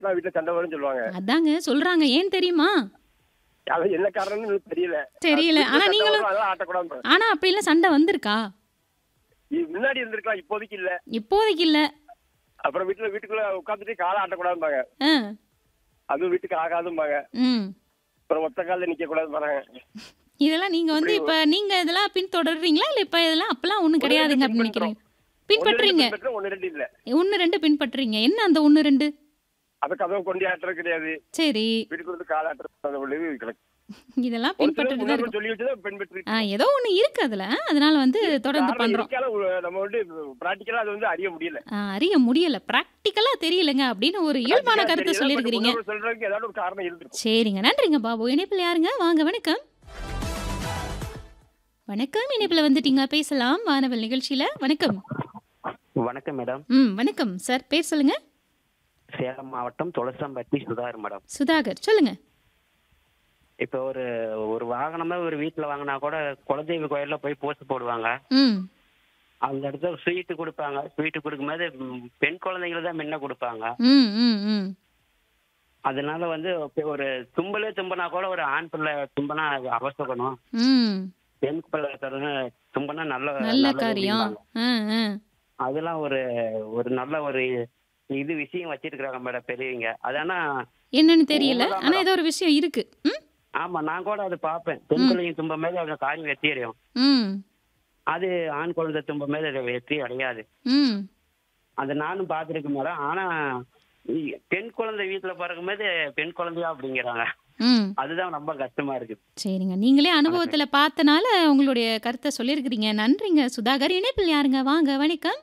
ஆட்டினா வீட்டுல சண்டை வரும்னு சொல்லுவாங்க அதாங்க சொல்றாங்க ஏன் தெரியுமா அது என்ன காரணம்னு எனக்கு தெரியல தெரியல. வீட்டுல ஆனா சண்டை நீங்களும் வரும், அதெல்லாம் ஆட்டக்கூடாது ஆனா அப்படிலாம் சண்டை வந்திருக்கா இது முன்னாடி இருந்திருக்கலாம் இப்போதைக்கு இல்ல இப்போதைக்கு இல்ல அப்புறம் வீட்டுல வீட்டுக்குள்ள உட்காந்துட்டு காலை ஆட்டக்கூடாதும்பாங்க ஆ, அதுவும் வீட்டுக்கு ஆகாதும்பாங்க ம் அப்புறம் ஒத்த காலில் நிக்க கூடாதும்பாங்க இதெல்லாம் நீங்க வந்து இப்ப நீங்க இதெல்லாம் பின்தொடர்றீங்களா இல்ல இப்ப இதெல்லாம் அப்பெல்லாம் ஒண்ணும் ஒண்ணு கிடையாதுங்க ரெண்டு அப்படின்னு நினைக்கிறீங்க பின்பற்றுறோம். பின்பற்றுறீங்க ஒண்ணு ரெண்டு பின்பற்றுறோம், ஒண்ணு ரெண்டு இல்ல ஒன்னு ரெண்டு பின்பற்றுறீங்க என்ன அந்த ஒன்னு ரெண்டு அதை கதவை கொண்டு ஆட்டுறது கிடையாது சரி வீட்டுக்கு வந்து காலை ஆட்டுறது உள்ளது கிடக்கு இதெல்லாம் ஒரு சிலர் பின்பற்றிட்டு தான் முன்னோர்கள் இருக்கும் சொல்லி வச்சதை பின்பற்றி ஆ ஏதோ ஒண்ணு இருக்கு அதுல அதனால வந்து தொடர்ந்து காரணம் பண்றோம் இருக்கால, ஒரு- நம்ம வந்து பிராக்டிக்கலா அது வந்து அறிய முடியல ஆ, அறிய முடியல பிராக்டிக்கலா தெரியலங்க அப்படின்னு ஒரு இயல்பான Practical-ஆ கருத்தை தெரியல, சொல்லியிருக்கிறீங்க but முன்னோர்கள் சொல்றதுக்கு ஏதாவது ஒரு காரணம் இருந்திருக்கும் சரிங்க நன்றிங்க பாபு இணைப்பில் யாருங்க வாங்க வணக்கம் வணக்கம் இணைப்பில் வந்துட்டீங்க பேசலாம் வானவல் நிகழ்ச்சியில வணக்கம் வணக்கம் மேடம் ம் வணக்கம் சார் பேர் சொல்லுங்க சேலம் மாவட்டம் துளசம்பட்டி சுதாகர் மேடம் சுதாகர் சொல்லுங்க இப்போ ஒரு ஒரு வாகனமே ஒரு வீட்டில் வாங்கினா கூட குலதெய்வ கோயில்ல போய் போஸ்ட் போடுவாங்க ம் அந்த இடத்துல ஸ்வீட்டு கொடுப்பாங்க ஸ்வீட்டு கொடுக்கும்போது ம், பெண் குழந்தைங்களை தான் முன்ன கொடுப்பாங்க ம் ம் ம் அதனால வந்து இப்போ ஒரு தும்பலே தும்பினா கூட ஒரு ஆண் பிள்ளை தும்பினா அது அவசகணும் ம் பெண் பிள்ளை தரணும் தும்பினா நல்ல நல்ல நல்லது காரியம் அப்படிம்பாங்க. ஆ ஆ அதெல்லாம் ஒரு ஒரு நல்ல ஒரு இது விஷயம் வச்சிருக்கிறாங்க மேடம் பெரியவங்க அதானா என்னன்னு தெரியல உண்மைதான் ஆனா ஏதோ ஒரு விஷயம் இருக்கு ம் ஆமா நான் கூட அதை பார்ப்பேன் பெண் பிள்ளைங்க தும்பும் போது அந்த காரியம் வெற்றி அடையும் ம் அது ஆண் குழந்தை தும்பும் போது அது வெற்றி அடையாது ம் அது நானும் பார்த்துருக்கேன் மேடம் ஆனா இ- பெண் குழந்தை வீட்டுல பிறக்கும் போது பெண் குழந்தையா அப்படிங்கிறாங்க ம் அதுதான் ரொம்ப கஷ்டமா இருக்கு சரிங்க நீங்களே அனுபவத்துல பார்த்தனால உங்களுடைய கருத்தை சொல்லியிருக்கிறீங்க நன்றிங்க சுதாகர் இணைப்பில் யாருங்க வாங்க வணக்கம்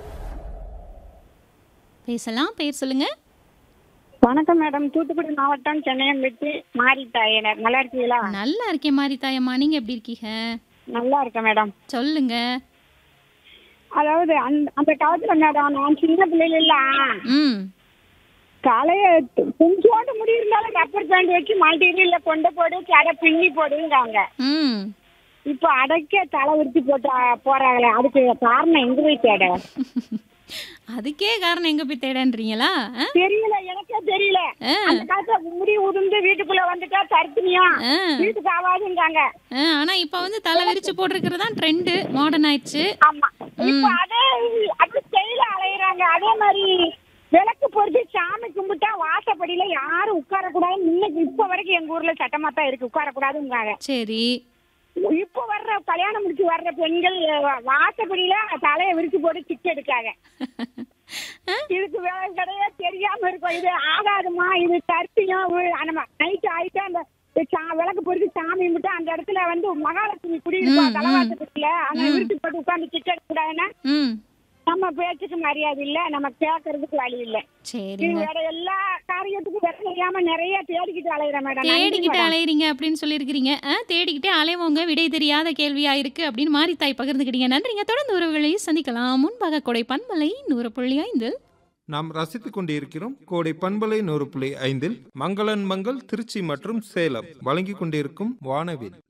பேசலாம் பேர் சொல்லுங்க வணக்கம் மேடம் தூத்துக்குடி மாவட்டம் சென்னையம்பட்டி மாரி தாயனர் நல்லா இருக்கீங்களா நல்லா இருக்கேன் மாதிரி தாயம்மா நீங்க எப்படி இருக்கீங்க நல்லா இருக்கேன் மேடம் சொல்லுங்க அதாவது அந்த அந்த காலத்துல மேடம் நான் சின்ன பிள்ளைலாம் ம் தலைய கொஞ்சோண்டு முடி இருந்தாலும் ரப்பர் பேண்ட் வச்சு மல்டீரியல்ல கொண்டு போடு கடை பின்னி போடுங்காங்க ம் இப்போ அடக்க தலை உருத்தி போட்டு போறாங்களே அதுக்கு காரணம் எங்க போய் தேட அதுக்கே காரணம் எங்க போய் தேடன்றீங்களா ஆ? தெரியல எனக்கே தெரியல ஆ, அந்த காலத்துல முடி உதிர்ந்து வீட்டுக்குள்ள வந்துட்டா தருத்துனியும் ஆ, வீட்டுக்கு ஆகாதுங்காங்க ஆ, ஆனா இப்ப வந்து தலை விரிச்சு போட்டிருக்கிறது தான் ட்ரெண்டு மாடர்ன் ஆயிடுச்சு ஆமா இப்ப அதே அது ஸ்டைல அலையறாங்க அதே மாதிரி விளக்கு பொறுத்து சாமி கும்பிட்டா வாசப்படியில யாரும் உட்கார கூடாதுன்னு இன்னைக்கு இப்ப வரைக்கும் எங்க ஊர்ல சட்டமா தான் இருக்கு உட்கார கூடாதுங்காங்க சரி இப்ப வர்ற கல்யாணம் முடிச்சு வர்ற பெண்கள் வா- வாசப்படியில தலையை விரிச்சு போட்டு சிக்க எடுக்காங்க இதுக்கு வேலை கிடையாது தெரியாம இருக்கும் இது ஆகாதுமா இது தர்த்தியம் நம்ம நைட் ஆயிட்டா அந்த சா- விளக்கு பொறுத்து சாமி கும்பிட்டு அந்த இடத்துல வந்து மகாலட்சுமி குடியிருப்பா ம், தலைவாசத்துல அங்க ம். விரிச்சு போட்டு உட்காந்து சிக்க எடுக்க கூடாதுன்னா ம் நம்ம பேச்சுக்கு மரியாதை இல்ல நம்ம கேட்கறதுக்கு வழி இல்ல இது சரிங்க வேற எல்லா காரியத்துக்கும் வேற தெரியாம நிறைய தேடிக்கிட்டு அலையிறேன் மேடம் நன்றி தேடிக்கிட்டு மேடம். அலையறீங்க அப்படின்னு சொல்லியிருக்கிறீங்க ஆ, தேடிக்கிட்டே அலைவங்க விடை தெரியாத கேள்வியா இருக்கு அப்படின்னு மாறி தாய் பகிர்ந்துக்கிட்டீங்க நன்றிங்க தொடர்ந்து உறவுகளை சந்திக்கலாம் முன்பாக கொடை பண்பலை நூறு புள்ளி ஐந்து நாம் ரசித்துக் கொண்டிருக்கிறோம் கோடை பண்பலை நூறு புள்ளி ஐந்தில் மங்களன் மங்கள் திருச்சி மற்றும் சேலம் வழங்கிக் கொண்டிருக்கும் வானவில்